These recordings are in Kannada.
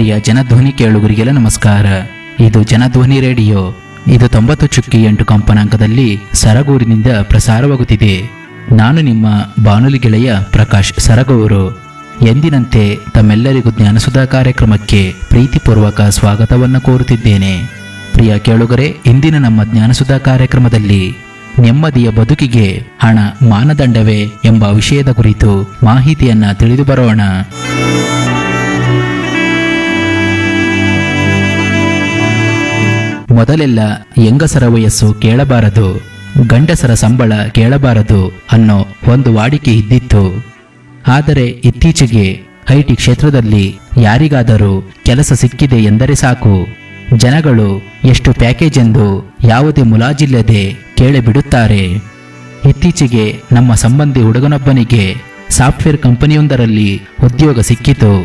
ಪ್ರಿಯ ಜನಧ್ವನಿ ಕೇಳುಗರಿಗೆಲ್ಲ ನಮಸ್ಕಾರ ಇದು ಜನಧ್ವನಿ ರೇಡಿಯೋ ಇದು ತೊಂಬತ್ತು ಚುಕ್ಕಿ ಎಂಟು ಕಂಪನಾಂಕದಲ್ಲಿ ಸರಗೂರಿನಿಂದ ಪ್ರಸಾರವಾಗುತ್ತಿದೆ ನಾನು ನಿಮ್ಮ ಬಾನುಲಿ ಗೆಳೆಯ ಪ್ರಕಾಶ್ ಸರಗೂರು ಎಂದಿನಂತೆ ತಮ್ಮೆಲ್ಲರಿಗೂ ಜ್ಞಾನಸುಧಾ ಕಾರ್ಯಕ್ರಮಕ್ಕೆ ಪ್ರೀತಿಪೂರ್ವಕ ಸ್ವಾಗತವನ್ನು ಕೋರುತ್ತಿದ್ದೇನೆ ಪ್ರಿಯ ಕೇಳುಗರೆ ಇಂದಿನ ನಮ್ಮ ಜ್ಞಾನಸುಧಾ ಕಾರ್ಯಕ್ರಮದಲ್ಲಿ ನೆಮ್ಮದಿಯ ಬದುಕಿಗೆ ಹಣ ಮಾನದಂಡವೇ ಎಂಬ ವಿಷಯದ ಕುರಿತು ಮಾಹಿತಿಯನ್ನ ತಿಳಿದು ಬರೋಣ ಮೊದಲೆಲ್ಲ ಹೆಂಗಸರ ವಯಸ್ಸು ಕೇಳಬಾರದು ಗಂಡಸರ ಸಂಬಳ ಕೇಳಬಾರದು ಅನ್ನೋ ಒಂದು ವಾಡಿಕೆ ಇದ್ದಿತ್ತು ಆದರೆ ಇತ್ತೀಚೆಗೆ ಐಟಿ ಕ್ಷೇತ್ರದಲ್ಲಿ ಯಾರಿಗಾದರೂ ಕೆಲಸ ಸಿಕ್ಕಿದೆ ಎಂದರೆ ಸಾಕು ಜನಗಳು ಎಷ್ಟು ಪ್ಯಾಕೇಜ್ ಎಂದು ಯಾವುದೇ ಮುಲಾಜಿಲ್ಲದೆ ಕೇಳಿಬಿಡುತ್ತಾರೆ ಇತ್ತೀಚೆಗೆ ನಮ್ಮ ಸಂಬಂಧಿ ಹುಡುಗನೊಬ್ಬನಿಗೆ ಸಾಫ್ಟ್ವೇರ್ ಕಂಪನಿಯೊಂದರಲ್ಲಿ ಉದ್ಯೋಗ ಸಿಕ್ಕಿತು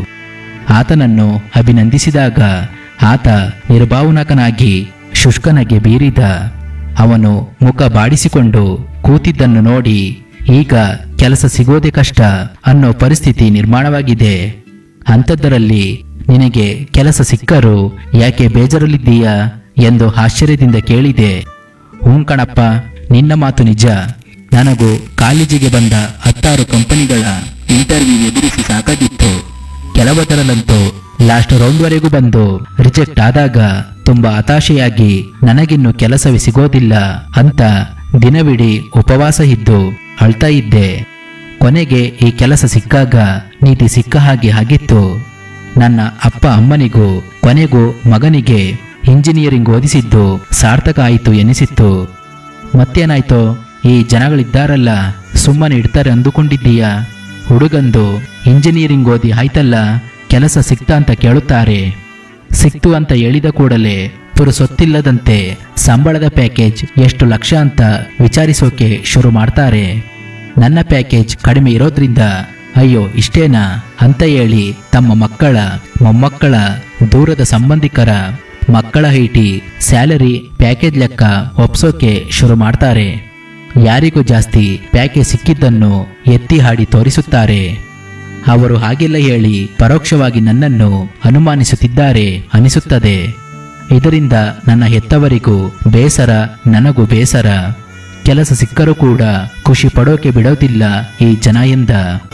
ಆತನನ್ನು ಅಭಿನಂದಿಸಿದಾಗ ಆತ ನಿರ್ಭಾವನಕನಾಗಿ ಶುಷ್ಕನಗೆ ಬೀರಿದ ಅವನು ಮುಖ ಬಾಡಿಸಿಕೊಂಡು ಕೂತಿದ್ದನ್ನು ನೋಡಿ ಈಗ ಕೆಲಸ ಸಿಗೋದೇ ಕಷ್ಟ ಅನ್ನೋ ಪರಿಸ್ಥಿತಿ ನಿರ್ಮಾಣವಾಗಿದೆ ಅಂಥದ್ದರಲ್ಲಿ ನಿನಗೆ ಕೆಲಸ ಸಿಕ್ಕರು ಯಾಕೆ ಬೇಜಾರಲ್ಲಿದ್ದೀಯಾ ಎಂದು ಆಶ್ಚರ್ಯದಿಂದ ಕೇಳಿದೆ ಹ್ಞೂ ಕಣಪ್ಪ ನಿನ್ನ ಮಾತು ನಿಜ ನನಗೂ ಕಾಲೇಜಿಗೆ ಬಂದ ಹತ್ತಾರು ಕಂಪನಿಗಳ ಇಂಟರ್ವ್ಯೂ ಎದುರಿಸಿ ಸಾಕಾಗಿತ್ತು ಕೆಲವದರಲ್ಲಂತೂ ಲಾಸ್ಟ್ ರೌಂಡ್ವರೆಗೂ ಬಂದು ರಿಜೆಕ್ಟ್ ಆದಾಗ ತುಂಬಾ ಹತಾಶೆಯಾಗಿ ನನಗಿನ್ನು ಕೆಲಸವೇ ಸಿಗೋದಿಲ್ಲ ಅಂತ ದಿನವಿಡೀ ಉಪವಾಸ ಇದ್ದು ಅಳ್ತಾ ಇದ್ದೆ ಕೊನೆಗೆ ಈ ಕೆಲಸ ಸಿಕ್ಕಾಗ ನೀತಿ ಸಿಕ್ಕ ಹಾಗೆ ಆಗಿತ್ತು ನನ್ನ ಅಪ್ಪ ಅಮ್ಮನಿಗೂ ಕೊನೆಗೂ ಮಗನಿಗೆ ಇಂಜಿನಿಯರಿಂಗ್ ಓದಿಸಿದ್ದು ಸಾರ್ಥಕ ಆಯಿತು ಎನಿಸಿತ್ತು ಮತ್ತೇನಾಯ್ತೋ ಈ ಜನಗಳಿದ್ದಾರಲ್ಲ ಸುಮ್ಮನೆ ಇಡ್ತಾರೆ ಅಂದುಕೊಂಡಿದ್ದೀಯಾ ಹುಡುಗಂದು ಇಂಜಿನಿಯರಿಂಗ್ ಓದಿ ಆಯ್ತಲ್ಲ ಕೆಲಸ ಸಿಕ್ತಾ ಅಂತ ಕೇಳುತ್ತಾರೆ ಸಿಕ್ತು ಅಂತ ಹೇಳಿದ ಕೂಡಲೇ ಪುರುಸೊತ್ತಿಲ್ಲದಂತೆ ಸಂಬಳದ ಪ್ಯಾಕೇಜ್ ಎಷ್ಟು ಲಕ್ಷ ಅಂತ ವಿಚಾರಿಸೋಕೆ ಶುರು ಮಾಡ್ತಾರೆ ನನ್ನ ಪ್ಯಾಕೇಜ್ ಕಡಿಮೆ ಇರೋದ್ರಿಂದ ಅಯ್ಯೋ ಇಷ್ಟೇನಾ ಅಂತ ಹೇಳಿ ತಮ್ಮ ಮಕ್ಕಳ ಮೊಮ್ಮಕ್ಕಳ ದೂರದ ಸಂಬಂಧಿಕರ ಮಕ್ಕಳ ಐಟಿ ಸ್ಯಾಲರಿ ಪ್ಯಾಕೇಜ್ ಲೆಕ್ಕ ಒಪ್ಸೋಕೆ ಶುರು ಮಾಡ್ತಾರೆ ಯಾರಿಗೂ ಜಾಸ್ತಿ ಪ್ಯಾಕೇಜ್ ಸಿಕ್ಕಿದ್ದನ್ನು ಎತ್ತಿ ಹಾಡಿ ತೋರಿಸುತ್ತಾರೆ ಅವರು ಹಾಗೆಲ್ಲ ಹೇಳಿ ಪರೋಕ್ಷವಾಗಿ ನನ್ನನ್ನು ಅನುಮಾನಿಸುತ್ತಿದ್ದಾರೆ ಅನಿಸುತ್ತದೆ ಇದರಿಂದ ನನ್ನ ಹೆತ್ತವರಿಗೂ ಬೇಸರ ನನಗೂ ಬೇಸರ ಕೆಲಸ ಸಿಕ್ಕರೂ ಕೂಡ ಖುಷಿ ಪಡೋಕೆ ಬಿಡೋದಿಲ್ಲ ಈ ಜನ ಎಂದ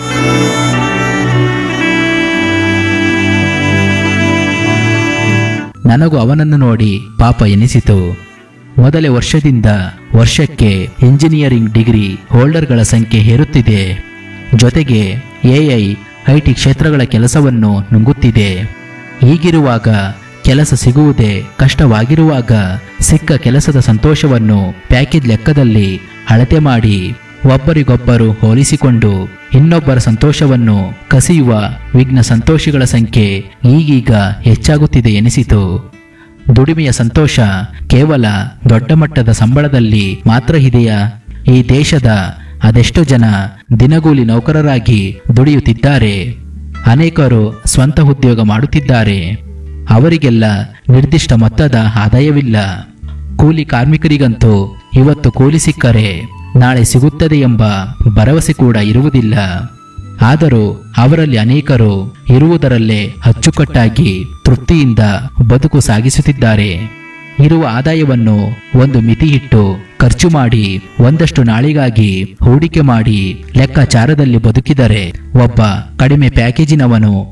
ನನಗೂ ಅವನನ್ನು ನೋಡಿ ಪಾಪ ಎನಿಸಿತು ಮೊದಲೇ ವರ್ಷದಿಂದ ವರ್ಷಕ್ಕೆ ಇಂಜಿನಿಯರಿಂಗ್ ಡಿಗ್ರಿ ಹೋಲ್ಡರ್ಗಳ ಸಂಖ್ಯೆ ಹೇರುತ್ತಿದೆ ಜೊತೆಗೆ ಎಐ ಐಟಿ ಕ್ಷೇತ್ರಗಳ ಕೆಲಸವನ್ನು ನುಂಗುತ್ತಿದೆ ಹೀಗಿರುವಾಗ ಕೆಲಸ ಸಿಗುವುದೇ ಕಷ್ಟವಾಗಿರುವಾಗ ಸಿಕ್ಕ ಕೆಲಸದ ಸಂತೋಷವನ್ನು ಪ್ಯಾಕೇಜ್ ಲೆಕ್ಕದಲ್ಲಿ ಅಳತೆ ಮಾಡಿ ಒಬ್ಬರಿಗೊಬ್ಬರು ಹೋಲಿಸಿಕೊಂಡು ಇನ್ನೊಬ್ಬರ ಸಂತೋಷವನ್ನು ಕಸಿಯುವ ವಿಘ್ನ ಸಂತೋಷಿಗಳ ಸಂಖ್ಯೆ ಈಗೀಗ ಹೆಚ್ಚಾಗುತ್ತಿದೆ ಎನಿಸಿತು ದುಡಿಮೆಯ ಸಂತೋಷ ಕೇವಲ ದೊಡ್ಡ ಮಟ್ಟದ ಸಂಬಳದಲ್ಲಿ ಮಾತ್ರ ಇದೆಯಾ ಈ ದೇಶದ ಅದೆಷ್ಟು ಜನ ದಿನಗೂಲಿ ನೌಕರರಾಗಿ ದುಡಿಯುತ್ತಿದ್ದಾರೆ ಅನೇಕರು ಸ್ವಂತ ಉದ್ಯೋಗ ಮಾಡುತ್ತಿದ್ದಾರೆ ಅವರಿಗೆಲ್ಲ ನಿರ್ದಿಷ್ಟ ಮೊತ್ತದ ಆದಾಯವಿಲ್ಲ ಕೂಲಿ ಕಾರ್ಮಿಕರಿಗಂತೂ ಇವತ್ತು ಕೂಲಿ ಸಿಕ್ಕರೆ ನಾಳೆ ಸಿಗುತ್ತದೆ ಎಂಬ ಭರವಸೆ ಕೂಡ ಇರುವುದಿಲ್ಲ ಆದರೂ ಅವರಲ್ಲಿ ಅನೇಕರು ಇರುವುದರಲ್ಲೇ ಅಚ್ಚುಕಟ್ಟಾಗಿ ತೃಪ್ತಿಯಿಂದ ಬದುಕು ಸಾಗಿಸುತ್ತಿದ್ದಾರೆ ಇರುವ ಆದಾಯವನ್ನು ಒಂದು ಮಿತಿ ಇಟ್ಟು ಖರ್ಚು ಮಾಡಿ ಒಂದಷ್ಟು ನಾಳಿಗಾಗಿ ಹೂಡಿಕೆ ಮಾಡಿ ಲೆಕ್ಕಾಚಾರದಲ್ಲಿ ಬದುಕಿದರೆ ಒಬ್ಬ ಕಡಿಮೆ ಪ್ಯಾಕೇಜಿನವನು